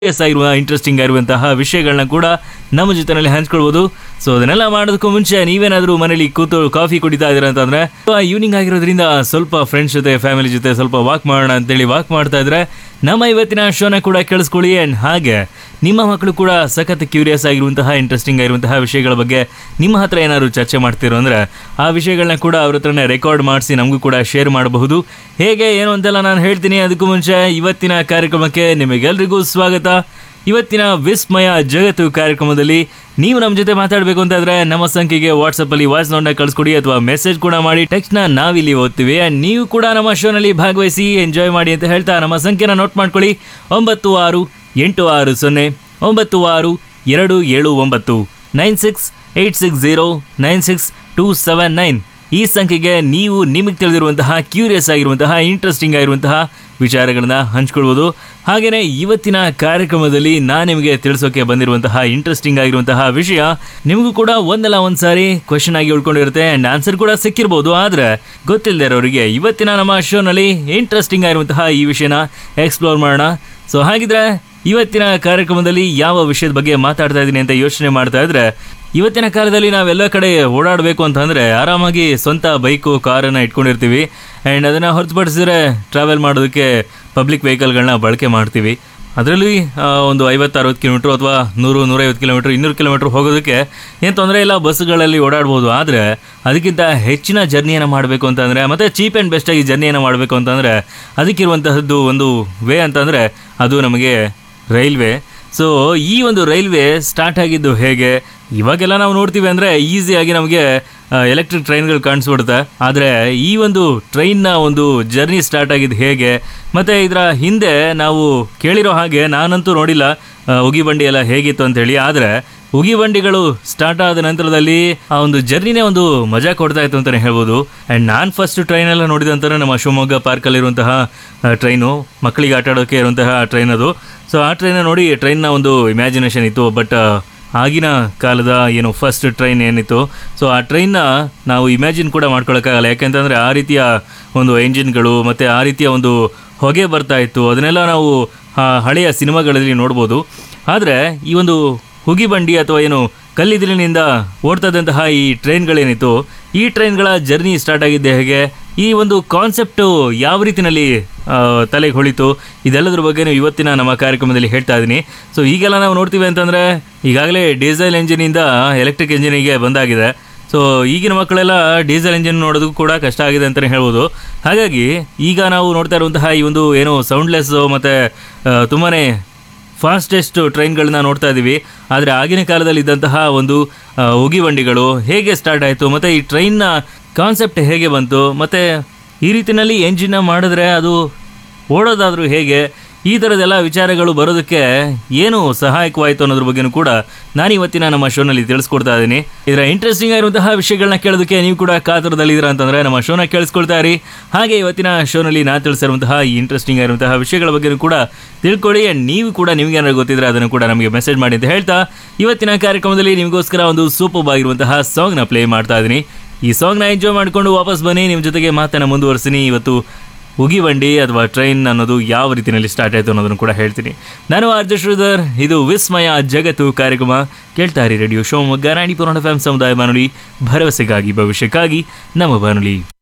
S ಆಗಿರುವ interesting ಆಗಿರುವಂತಹ ವಿಷಯಗಳನ್ನ ಕೂಡ ನಮ್ಮ ಜೊತೆನಲ್ಲಿ ಹಂಚ್ಕೊಳ್ಬೋದು ಸೊ ಅದನ್ನೆಲ್ಲ ಮಾಡೋದಕ್ಕೂ ಮುಂಚೆ ನೀವೇನಾದರೂ ಮನೇಲಿ ಕೂತು ಕಾಫಿ ಕುಡಿತಾ ಇದ್ದೀರಾ ಅಂತಂದ್ರೆ ಈವ್ನಿಂಗ್ ಆಗಿರೋದ್ರಿಂದ ಸ್ವಲ್ಪ ಫ್ರೆಂಡ್ಸ್ ಜೊತೆ ಫ್ಯಾಮಿಲಿ ಜೊತೆ ಸ್ವಲ್ಪ ವಾಕ್ ಮಾಡೋಣ ಅಂತೇಳಿ ವಾಕ್ ಮಾಡ್ತಾ ಇದ್ರೆ ನಮ್ಮ ಇವತ್ತಿನ ಶೋನ ಕೂಡ ಕೇಳಿಸ್ಕೊಳ್ಳಿ ಆ್ಯಂಡ್ ಹಾಗೆ ನಿಮ್ಮ ಮಕ್ಕಳು ಕೂಡ ಸಖತ್ ಕ್ಯೂರಿಯಸ್ ಆಗಿರುವಂತಹ ಇಂಟ್ರೆಸ್ಟಿಂಗ್ ಆಗಿರುವಂತಹ ವಿಷಯಗಳ ಬಗ್ಗೆ ನಿಮ್ಮ ಹತ್ರ ಏನಾದ್ರು ಚರ್ಚೆ ಮಾಡ್ತಿರೋ ಅಂದ್ರೆ ಆ ವಿಷಯಗಳನ್ನ ಕೂಡ ಅವ್ರ ಹತ್ರನೇ ರೆಕಾರ್ಡ್ ಮಾಡಿಸಿ ನಮಗೂ ಕೂಡ ಶೇರ್ ಮಾಡಬಹುದು ಹೇಗೆ ಏನು ಅಂತೆಲ್ಲ ನಾನು ಹೇಳ್ತೀನಿ ಅದಕ್ಕೂ ಮುಂಚೆ ಇವತ್ತಿನ ಕಾರ್ಯಕ್ರಮಕ್ಕೆ ನಿಮಗೆಲ್ರಿಗೂ ಸ್ವಾಗತ ಇವತ್ತಿನ ವಿಸ್ಮಯ ಜಗತ್ತು ಕಾರ್ಯಕ್ರಮದಲ್ಲಿ ನೀವು ನಮ್ಮ ಜೊತೆ ಮಾತಾಡಬೇಕು ಅಂತಾದ್ರೆ ನಮ್ಮ ಸಂಖ್ಯೆಗೆ ವಾಟ್ಸಪ್ ಅಲ್ಲಿ ವಾಯ್ಸ್ ನೋಟ್ನ ಕಳಿಸ್ಕೊಡಿ ಅಥವಾ ಮೆಸೇಜ್ ಕೂಡ ಮಾಡಿ ಟೆಕ್ಸ್ಟ್ ನ ನಾವಿಲ್ಲಿ ಓದ್ತೀವಿ And ನೀವು ಕೂಡ ನಮ್ಮ ಶೋನಲ್ಲಿ ಭಾಗವಹಿಸಿ ಎಂಜಾಯ್ ಮಾಡಿ ಅಂತ ಹೇಳ್ತಾ ನಮ್ಮ ಸಂಖ್ಯೆನ ನೋಟ್ ಮಾಡ್ಕೊಳ್ಳಿ ಒಂಬತ್ತು ಆರು ಎಂಟು ಆರು ಸೊನ್ನೆ ಒಂಬತ್ತು ಆರು ಎರಡು ಏಳು ಒಂಬತ್ತು nine six eight six zero nine six two seven nine ಈ ಸಂಖ್ಯೆಗೆ ನೀವು ನಿಮಗೆ ತಿಳಿದಿರುವಂತಹ ಕ್ಯೂರಿಯಸ್ ಆಗಿರುವಂತಹ ಇಂಟ್ರೆಸ್ಟಿಂಗ್ ಆಗಿರುವಂತಹ ವಿಚಾರಗಳನ್ನ ಹಂಚ್ಕೊಳ್ಬೋದು ಹಾಗೆಯೇ ಇವತ್ತಿನ ಕಾರ್ಯಕ್ರಮದಲ್ಲಿ ನಾನು ನಿಮಗೆ ತಿಳಿಸೋಕೆ ಬಂದಿರುವಂತಹ ಇಂಟ್ರೆಸ್ಟಿಂಗ್ ಆಗಿರುವಂತಹ ವಿಷಯ ನಿಮಗೂ ಕೂಡ ಒಂದಲ್ಲ ಒಂದು ಸಾರಿ ಕ್ವಶನ್ ಆಗಿ ಉಳ್ಕೊಂಡಿರುತ್ತೆ ಆ್ಯಂಡ್ ಆನ್ಸರ್ ಕೂಡ ಸಿಕ್ಕಿರ್ಬೋದು ಆದರೆ ಗೊತ್ತಿಲ್ಲದೆ ಇರೋರಿಗೆ ಇವತ್ತಿನ ನಮ್ಮ ಶೋನಲ್ಲಿ ಇಂಟ್ರೆಸ್ಟಿಂಗ್ ಆಗಿರುವಂತಹ ಈ ವಿಷಯನ ಎಕ್ಸ್ಪ್ಲೋರ್ ಮಾಡೋಣ ಸೊ ಹಾಗಿದ್ರೆ ಇವತ್ತಿನ ಕಾರ್ಯಕ್ರಮದಲ್ಲಿ ಯಾವ ವಿಷಯದ ಬಗ್ಗೆ ಮಾತಾಡ್ತಾ ಇದ್ದೀನಿ ಅಂತ ಯೋಚನೆ ಮಾಡ್ತಾ ಇದ್ರೆ ಇವತ್ತಿನ ಕಾಲದಲ್ಲಿ ನಾವೆಲ್ಲ ಕಡೆ ಓಡಾಡಬೇಕು ಅಂತಂದರೆ ಆರಾಮಾಗಿ ಸ್ವಂತ ಬೈಕು ಕಾರನ್ನು ಇಟ್ಕೊಂಡಿರ್ತೀವಿ ಆ್ಯಂಡ್ ಅದನ್ನು ಹೊರತುಪಡಿಸಿದ್ರೆ ಟ್ರಾವೆಲ್ ಮಾಡೋದಕ್ಕೆ ಪಬ್ಲಿಕ್ ವೆಹಿಕಲ್ಗಳನ್ನ ಬಳಕೆ ಮಾಡ್ತೀವಿ ಅದರಲ್ಲಿ ಒಂದು ಐವತ್ತು ಅರವತ್ತು ಕಿಲೋಮೀಟ್ರ್ ಅಥವಾ ನೂರು ನೂರೈವತ್ತು ಕಿಲೋಮೀಟ್ರ್ ಇನ್ನೂರು ಕಿಲೋಮೀಟ್ರ್ ಹೋಗೋದಕ್ಕೆ ಏನು ತೊಂದರೆ ಇಲ್ಲ ಬಸ್ಗಳಲ್ಲಿ ಓಡಾಡ್ಬೋದು ಆದರೆ ಅದಕ್ಕಿಂತ ಹೆಚ್ಚಿನ ಜರ್ನಿಯನ್ನು ಮಾಡಬೇಕು ಅಂತಂದರೆ ಮತ್ತು ಚೀಪ್ ಆ್ಯಂಡ್ ಬೆಸ್ಟಾಗಿ ಜರ್ನಿಯನ್ನು ಮಾಡಬೇಕು ಅಂತಂದರೆ ಅದಕ್ಕಿರುವಂತಹದ್ದು ಒಂದು ವೇ ಅಂತಂದರೆ ಅದು ನಮಗೆ ರೈಲ್ವೆ ಸೊ ಈ ಒಂದು ರೈಲ್ವೆ ಸ್ಟಾರ್ಟ್ ಆಗಿದ್ದು ಹೇಗೆ ಇವಾಗೆಲ್ಲ ನಾವು ನೋಡ್ತೀವಿ ಅಂದರೆ ಈಸಿಯಾಗಿ ನಮಗೆ ಎಲೆಕ್ಟ್ರಿಕ್ ಟ್ರೈನ್ಗಳು ಕಾಣಿಸ್ಬಿಡುತ್ತೆ ಆದರೆ ಈ ಒಂದು ಟ್ರೈನ್ನ ಒಂದು ಜರ್ನಿ ಸ್ಟಾರ್ಟ್ ಆಗಿದ್ದು ಹೇಗೆ ಮತ್ತು ಇದರ ಹಿಂದೆ ನಾವು ಕೇಳಿರೋ ಹಾಗೆ ನಾನಂತೂ ನೋಡಿಲ್ಲ ಆ, ಉಗಿ ಬಂಡಿ ಎಲ್ಲ ಹೇಗಿತ್ತು ಅಂತೇಳಿ ಆದರೆ ಉಗಿ ಬಂಡಿಗಳು ಸ್ಟಾರ್ಟ್ ಆದ ನಂತರದಲ್ಲಿ ಆ ಒಂದು ಜರ್ನಿನೇ ಒಂದು ಮಜಾ ಕೊಡ್ತಾ ಇತ್ತು ಅಂತಲೇ ಹೇಳ್ಬೋದು ಆ್ಯಂಡ್ ನಾನು ಫಸ್ಟ್ ಟ್ರೈನೆಲ್ಲ ನೋಡಿದಂತಾರೆ ನಮ್ಮ ಶಿವಮೊಗ್ಗ ಪಾರ್ಕಲ್ಲಿರುವಂತಹ ಟ್ರೈನು ಮಕ್ಕಳಿಗೆ ಆಟ ಆಡೋಕ್ಕೆ ಇರುವಂತಹ ಟ್ರೈನ್ ಅದು ಸೊ ಆ ಟ್ರೈನ ನೋಡಿ ಟ್ರೈನ್ನ ಒಂದು ಇಮ್ಯಾಜಿನೇಷನ್ ಇತ್ತು ಬಟ್ ಆಗಿನ ಕಾಲದ ಏನು ಫಸ್ಟ್ ಟ್ರೈನ್ ಏನಿತ್ತು ಸೊ ಆ ಟ್ರೈನ್ನ ನಾವು ಇಮ್ಯಾಜಿನ್ ಕೂಡ ಮಾಡ್ಕೊಳಕ್ಕಾಗಲ್ಲ ಯಾಕೆಂತಂದರೆ ಆ ರೀತಿಯ ಒಂದು ಎಂಜಿನ್ಗಳು ಮತ್ತು ಆ ರೀತಿಯ ಒಂದು ಹೊಗೆ ಬರ್ತಾ ಇತ್ತು ಅದನ್ನೆಲ್ಲ ನಾವು ಆ ಹಳೆಯ ಸಿನಿಮಾಗಳಲ್ಲಿ ನೋಡ್ಬೋದು ಆದರೆ ಈ ಒಂದು ಹುಗಿ ಬಂಡಿ ಅಥವಾ ಏನು ಕಲ್ಲಿದ್ದಲಿನಿಂದ ಓಡ್ತಾ ಇದ್ದಂತಹ ಈ ಟ್ರೈನ್ಗಳೇನಿತ್ತು ಈ ಟ್ರೈನ್ಗಳ ಜರ್ನಿ ಸ್ಟಾರ್ಟ್ ಆಗಿದ್ದೆ ಹೇಗೆ ಈ ಒಂದು ಕಾನ್ಸೆಪ್ಟು ಯಾವ ರೀತಿನಲ್ಲಿ ಆ, ತಲೆಗೆ ಹೊಳಿತು ಇದೆಲ್ಲದ್ರ ಬಗ್ಗೆ ಇವತ್ತಿನ ನಮ್ಮ ಕಾರ್ಯಕ್ರಮದಲ್ಲಿ ಹೇಳ್ತಾ ಇದ್ದೀನಿ ಸೊ ಈಗೆಲ್ಲ ನಾವು ನೋಡ್ತೀವಿ ಅಂತಂದರೆ ಈಗಾಗಲೇ ಡೀಸೆಲ್ ಎಂಜಿನಿಂದ ಎಲೆಕ್ಟ್ರಿಕ್ ಎಂಜಿನಿಗೆ ಬಂದಾಗಿದೆ ಸೊ ಈಗಿನ ಮಕ್ಕಳೆಲ್ಲ ಡೀಸೆಲ್ ಎಂಜಿನ್ ನೋಡೋದಕ್ಕೂ ಕೂಡ ಕಷ್ಟ ಆಗಿದೆ ಅಂತಲೇ ಹೇಳ್ಬೋದು ಹಾಗಾಗಿ ಈಗ ನಾವು ನೋಡ್ತಾ ಇರುವಂತಹ ಈ ಒಂದು ಏನು ಸೌಂಡ್ಲೆಸ್ ಮತ್ತು ತುಂಬಾ ಫಾಸ್ಟೆಸ್ಟ್ ಟ್ರೈನ್ಗಳನ್ನ ನೋಡ್ತಾ ಇದ್ದೀವಿ ಆದರೆ ಆಗಿನ ಕಾಲದಲ್ಲಿ ಇದ್ದಂತಹ ಒಂದು ಆ, ಉಗಿ ಬಂಡಿಗಳು ಹೇಗೆ ಸ್ಟಾರ್ಟ್ ಆಯಿತು ಮತ್ತು ಈ ಟ್ರೈನ್ನ ಕಾನ್ಸೆಪ್ಟ್ ಹೇಗೆ ಬಂತು ಮತ್ತು ಈ ರೀತಿಯಲ್ಲಿ ಎಂಜಿನ್ನ ಮಾಡಿದ್ರೆ ಅದು ಓಡೋದಾದರೂ ಹೇಗೆ ಈ ಥರದ್ದೆಲ್ಲ ವಿಚಾರಗಳು ಬರೋದಕ್ಕೆ ಏನು ಸಹಾಯಕವಾಯಿತು ಅನ್ನೋದ್ರ ಬಗ್ಗೆನೂ ಕೂಡ ನಾನು ಇವತ್ತಿನ ನಮ್ಮ ಶೋನಲ್ಲಿ ತಿಳಿಸ್ಕೊಡ್ತಾ ಇದ್ದೀನಿ ಇದರ ಇಂಟ್ರೆಸ್ಟಿಂಗ್ ಆಗಿರುವಂತಹ ವಿಷಯಗಳನ್ನ ಕೇಳೋದಕ್ಕೆ ನೀವು ಕೂಡ ಕಾತರದಲ್ಲಿದ್ದೀರಾ ಅಂತಂದರೆ ನಮ್ಮ ಶೋನ ಕೇಳಿಸ್ಕೊಳ್ತಾ ಇರಿ ಹಾಗೆ ಇವತ್ತಿನ ಶೋನಲ್ಲಿ ನಾನು ತಿಳಿಸಿರುವಂತಹ ಈ ಇಂಟ್ರೆಸ್ಟಿಂಗ್ ಆಗಿರುವಂತಹ ವಿಷಯಗಳ ಬಗ್ಗೆನೂ ಕೂಡ ತಿಳ್ಕೊಳ್ಳಿ ಆ್ಯಂಡ್ ನೀವು ಕೂಡ ನಿಮಗೆ ಏನಾದ್ರು ಗೊತ್ತಿದ್ರೆ ಅದನ್ನು ಕೂಡ ನಮಗೆ ಮೆಸೇಜ್ ಮಾಡಿ ಅಂತ ಹೇಳ್ತಾ ಇವತ್ತಿನ ಕಾರ್ಯಕ್ರಮದಲ್ಲಿ ನಿಮಗೋಸ್ಕರ ಒಂದು ಸೂಪರ್ ಆಗಿರುವಂತಹ ಸಾಂಗ್ನ ಪ್ಲೇ ಮಾಡ್ತಾ ಇದ್ದೀನಿ ಈ ಸಾಂಗ್ನ ಎಂಜಾಯ್ ಮಾಡಿಕೊಂಡು ವಾಪಸ್ ಬನ್ನಿ ನಿಮ್ಮ ಜೊತೆಗೆ ಮಾತನ್ನು ಮುಂದುವರಿಸ್ತೀನಿ ಇವತ್ತು ಉಗಿ ಬಂಡಿ ಅಥವಾ ಟ್ರೈನ್ ಅನ್ನೋದು ಯಾವ ರೀತಿಯಲ್ಲಿ ಸ್ಟಾರ್ಟ್ ಆಯಿತು ಅನ್ನೋದನ್ನು ಕೂಡ ಹೇಳ್ತೀನಿ ನಾನು ಆರ್ಜ ಶ್ರೀಧರ್ ಇದು ವಿಸ್ಮಯ ಜಗತ್ತು ಕಾರ್ಯಕ್ರಮ ಕೇಳ್ತಾ ಇರಿ radio Shivamogga Ranipura F M ಸಮುದಾಯ ಬಾನುಲಿ ಭರವಸೆಗಾಗಿ ಭವಿಷ್ಯಕ್ಕಾಗಿ ನಮ್ಮ ಬಾನುಲಿ